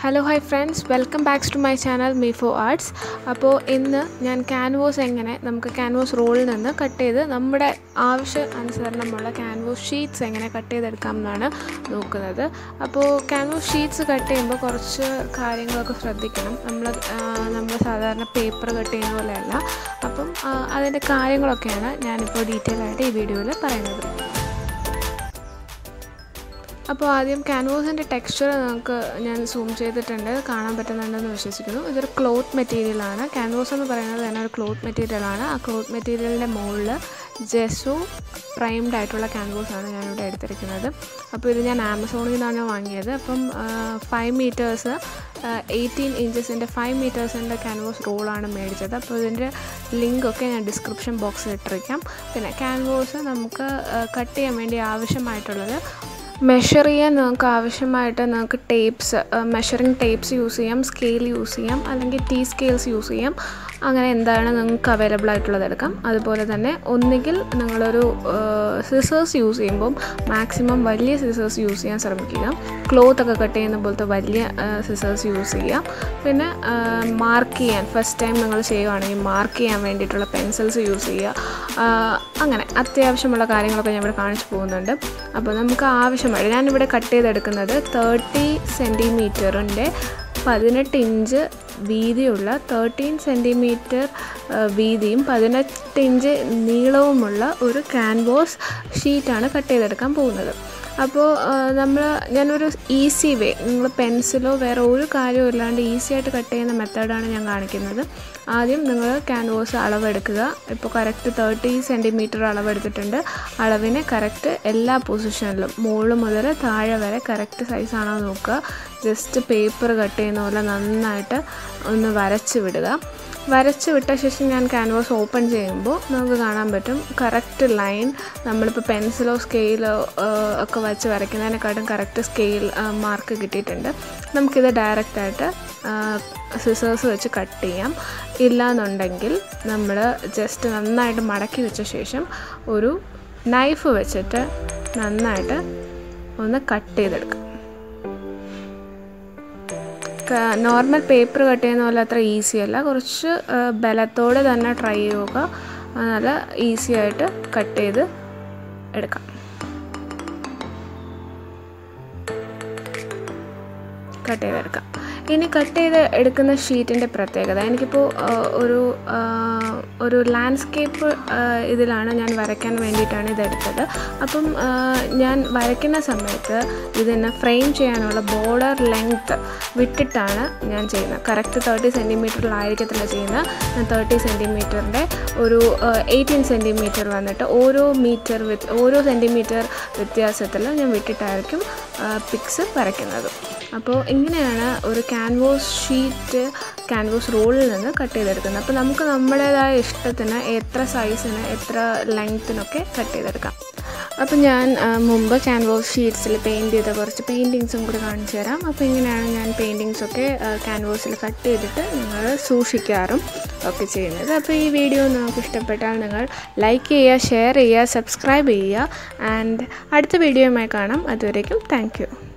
hello hi friends welcome backs to my channel മീഫോ arts അപ്പോൾ ഇന്ന് ഞാൻ ക്യാൻവാസ് എങ്ങനെ നമുക്ക് ക്യാൻവാസ് റോളിൽ നിന്ന് കട്ട് ചെയ്ത് നമ്മുടെ ആവശ്യ അനുസരണമുള്ള ക്യാൻവാസ് ഷീറ്റ്സ് എങ്ങനെ കട്ട് ചെയ്തെടുക്കാം എന്നാണ് നോക്കുന്നത് അപ്പോൾ ക്യാൻവാസ് ഷീറ്റ്സ് കട്ട് ചെയ്യുമ്പോൾ കുറച്ച് കാര്യങ്ങളൊക്കെ ശ്രദ്ധിക്കണം നമ്മൾ നമ്മൾ സാധാരണ പേപ്പർ കട്ട് ചെയ്യുന്ന പോലെയല്ല അപ്പം ആ, അതിൻ്റെ കാര്യങ്ങളൊക്കെയാണ് ഞാനിപ്പോൾ ഡീറ്റെയിൽ ആയിട്ട് ഈ വീഡിയോയിൽ പറയുന്നത് അപ്പോൾ ആദ്യം ക്യാൻവാസിൻ്റെ ടെക്സ്ചർ നമുക്ക് ഞാൻ സൂം ചെയ്തിട്ടുണ്ട് കാണാൻ പറ്റുന്നുണ്ടെന്ന് വിശ്വസിക്കുന്നു ഇതൊരു ക്ലോത്ത് മെറ്റീരിയലാണ് ക്യാൻവാസ് എന്ന് പറയുന്നത് തന്നെ ഒരു ക്ലോത്ത് മെറ്റീരിയലാണ് ആ ക്ലോത്ത് മെറ്റീരിയലിൻ്റെ മുകളിൽ ജെസു പ്രൈംഡ് ആയിട്ടുള്ള ക്യാൻവാസ് ആണ് ഞാനിവിടെ എടുത്തിരിക്കുന്നത് അപ്പോൾ ഇത് ഞാൻ ആമസോണിൽ നിന്നാണ് വാങ്ങിയത് അപ്പം ഫൈവ് മീറ്റേഴ്സ് എയ്റ്റീൻ ഇഞ്ചസിൻ്റെ ഫൈവ് മീറ്റേഴ്സിൻ്റെ ക്യാൻവാസ് റോളാണ് മേടിച്ചത് അപ്പോൾ ഇതിൻ്റെ ലിങ്കൊക്കെ ഞാൻ ഡിസ്ക്രിപ്ഷൻ ബോക്സിൽ ഇട്ടിരിക്കാം പിന്നെ ക്യാൻവാസ് നമുക്ക് കട്ട് ചെയ്യാൻ വേണ്ടി ആവശ്യമായിട്ടുള്ളത് മെഷർ ചെയ്യാൻ നിങ്ങൾക്ക് ആവശ്യമായിട്ട് നിങ്ങൾക്ക് ടേപ്സ് മെഷറിങ് ടേപ്സ് യൂസ് ചെയ്യാം സ്കെയിൽ യൂസ് ചെയ്യാം അല്ലെങ്കിൽ ടീ സ്കെയിൽസ് യൂസ് ചെയ്യാം അങ്ങനെ എന്താണ് നിങ്ങൾക്ക് അവൈലബിൾ ആയിട്ടുള്ളത് എടുക്കാം അതുപോലെ തന്നെ ഒന്നുകിൽ നിങ്ങളൊരു സിസേഴ്സ് യൂസ് ചെയ്യുമ്പം മാക്സിമം വലിയ സിസേഴ്സ് യൂസ് ചെയ്യാൻ ശ്രമിക്കുക ക്ലോത്ത് ഒക്കെ കട്ട് ചെയ്യുന്ന പോലത്തെ വലിയ സിസേഴ്സ് യൂസ് ചെയ്യുക പിന്നെ മാർക്ക് ചെയ്യാൻ ഫസ്റ്റ് ടൈം നിങ്ങൾ ചെയ്യുവാണെങ്കിൽ മാർക്ക് ചെയ്യാൻ വേണ്ടിയിട്ടുള്ള പെൻസിൽസ് യൂസ് ചെയ്യുക അങ്ങനെ അത്യാവശ്യമുള്ള കാര്യങ്ങളൊക്കെ ഞാൻ ഇവിടെ കാണിച്ചു പോകുന്നുണ്ട് അപ്പോൾ നമുക്ക് ആവശ്യമായിട്ട് ഞാനിവിടെ കട്ട് ചെയ്തെടുക്കുന്നത് തേർട്ടി സെൻറ്റിമീറ്ററിൻ്റെ പതിനെട്ട് ഇഞ്ച് വീതിയുള്ള തേർട്ടീൻ സെൻറ്റിമീറ്റർ വീതിയും പതിനെട്ട് ഇഞ്ച് നീളവുമുള്ള ഒരു ക്യാൻവാസ് ഷീറ്റാണ് കട്ട് ചെയ്തെടുക്കാൻ പോകുന്നത് അപ്പോൾ നമ്മൾ ഞാനൊരു ഈസി വേ നിങ്ങൾ പെൻസിലോ വേറെ ഒരു കാര്യവും ഇല്ലാണ്ട് ഈസി ആയിട്ട് കട്ട് ചെയ്യുന്ന മെത്തേഡാണ് ഞാൻ കാണിക്കുന്നത് ആദ്യം നിങ്ങൾ ക്യാൻവാസ് അളവെടുക്കുക ഇപ്പോൾ കറക്റ്റ് തേർട്ടി സെൻറ്റിമീറ്റർ അളവെടുത്തിട്ടുണ്ട് അളവിനെ കറക്റ്റ് എല്ലാ പൊസിഷനിലും മുകളിൽ മുതൽ താഴെ വരെ കറക്റ്റ് സൈസാണോ നോക്കുക ജസ്റ്റ് പേപ്പർ കട്ട് ചെയ്യുന്ന പോലെ നന്നായിട്ട് ഒന്ന് വരച്ച് വിടുക വരച്ച് വിട്ട ശേഷം ഞാൻ ക്യാൻവാസ് ഓപ്പൺ ചെയ്യുമ്പോൾ നമുക്ക് കാണാൻ പറ്റും കറക്റ്റ് ലൈൻ നമ്മളിപ്പോൾ പെൻസിലോ സ്കെയിലോ ഒക്കെ വച്ച് വരയ്ക്കുന്നതിനെക്കാട്ടും കറക്റ്റ് സ്കെയിൽ മാർക്ക് കിട്ടിയിട്ടുണ്ട് നമുക്കിത് ഡയറക്റ്റായിട്ട് സിസേഴ്സ് വെച്ച് കട്ട് ചെയ്യാം ഇല്ലാന്നുണ്ടെങ്കിൽ നമ്മൾ ജസ്റ്റ് നന്നായിട്ട് മടക്കി വെച്ച ശേഷം ഒരു നൈഫ് വെച്ചിട്ട് നന്നായിട്ട് ഒന്ന് കട്ട് ചെയ്തെടുക്കാം നോർമൽ പേപ്പർ കട്ട് ചെയ്യുന്ന പോലെ അത്ര ഈസി അല്ല കുറച്ച് ബലത്തോടെ തന്നെ ട്രൈ ചെയ്യുക നല്ല ഈസി ആയിട്ട് കട്ട് ചെയ്ത് എടുക്കാം കട്ട് ചെയ്തെടുക്കാം ഇനി കട്ട് ചെയ്ത് എടുക്കുന്ന ഷീറ്റിൻ്റെ പ്രത്യേകത എനിക്കിപ്പോൾ ഒരു ഒരു ലാൻഡ്സ്കേപ്പ് ഇതിലാണ് ഞാൻ വരയ്ക്കാൻ വേണ്ടിയിട്ടാണ് ഇതെടുത്തത് അപ്പം ഞാൻ വരയ്ക്കുന്ന സമയത്ത് ഇതിനെ ഫ്രെയിം ചെയ്യാനുള്ള ബോർഡർ ലെങ്ത്ത് വിട്ടിട്ടാണ് ഞാൻ ചെയ്യുന്നത് കറക്റ്റ് തേർട്ടി സെൻറ്റിമീറ്ററിലായിരിക്കത്തില്ല ചെയ്യുന്നത് ഞാൻ തേർട്ടി സെൻറ്റിമീറ്ററിൻ്റെ ഒരു എയ്റ്റീൻ സെൻറ്റിമീറ്റർ വന്നിട്ട് ഓരോ മീറ്റർ വിത്ത് ഓരോ സെൻറ്റിമീറ്റർ വ്യത്യാസത്തിൽ ഞാൻ വിട്ടിട്ടായിരിക്കും പിക്സ് വരയ്ക്കുന്നത് അപ്പോൾ ഇങ്ങനെയാണ് ഒരു ക്യാൻവാസ് ഷീറ്റ് ക്യാൻവാസ് റോളിൽ നിന്ന് കട്ട് ചെയ്തെടുക്കുന്നത് അപ്പോൾ നമുക്ക് നമ്മുടേതായ ഇഷ്ടത്തിന് എത്ര സൈസിന് എത്ര ലെങ്ത്തിനൊക്കെ കട്ട് ചെയ്തെടുക്കാം അപ്പോൾ ഞാൻ മുമ്പ് ക്യാൻവാസ് ഷീറ്റ്സിൽ പെയിൻറ്റ് ചെയ്ത കുറച്ച് പെയിൻറ്റിങ്സും കൂടി കാണിച്ചു തരാം അപ്പോൾ ഇങ്ങനെയാണ് ഞാൻ പെയിൻറ്റിങ്സൊക്കെ ക്യാൻവാസിൽ കട്ട് ചെയ്തിട്ട് നിങ്ങൾ സൂക്ഷിക്കാറും ഒക്കെ ചെയ്യുന്നത് അപ്പോൾ ഈ വീഡിയോ നിങ്ങൾക്ക് ഇഷ്ടപ്പെട്ടാൽ നിങ്ങൾ ലൈക്ക് ചെയ്യുക ഷെയർ ചെയ്യുക സബ്സ്ക്രൈബ് ചെയ്യുക ആൻഡ് അടുത്ത വീഡിയോയുമായി കാണാം അതുവരേക്കും താങ്ക്